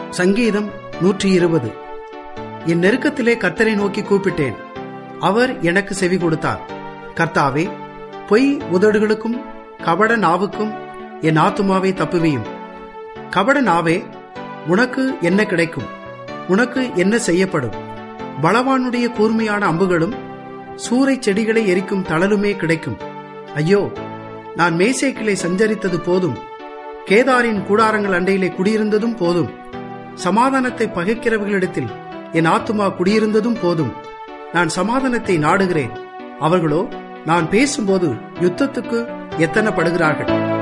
சங்கீதம் நூற்றி இருபது என் நெருக்கத்திலே கர்த்தரை நோக்கி கூப்பிட்டேன் அவர் எனக்கு செவி கொடுத்தார் கர்த்தாவே பொய் உதடுகளுக்கும் கபட நாவுக்கும் என் ஆத்துமாவை தப்புவியும் கபட நாவே உனக்கு என்ன கிடைக்கும் உனக்கு என்ன செய்யப்படும் பலவானுடைய கூர்மையான அம்புகளும் சூறை செடிகளை எரிக்கும் தளலுமே கிடைக்கும் ஐயோ நான் மேசேக்கிலே சஞ்சரித்தது போதும் கேதாரின் கூடாரங்கள் அண்டையிலே குடியிருந்ததும் போதும் சமாதானத்தை பகைக்கிறவர்களிடத்தில் என் ஆத்துமா குடியிருந்ததும் போதும் நான் சமாதானத்தை நாடுகிறேன் அவர்களோ நான் பேசும்போது யுத்தத்துக்கு எத்தனப்படுகிறார்கள்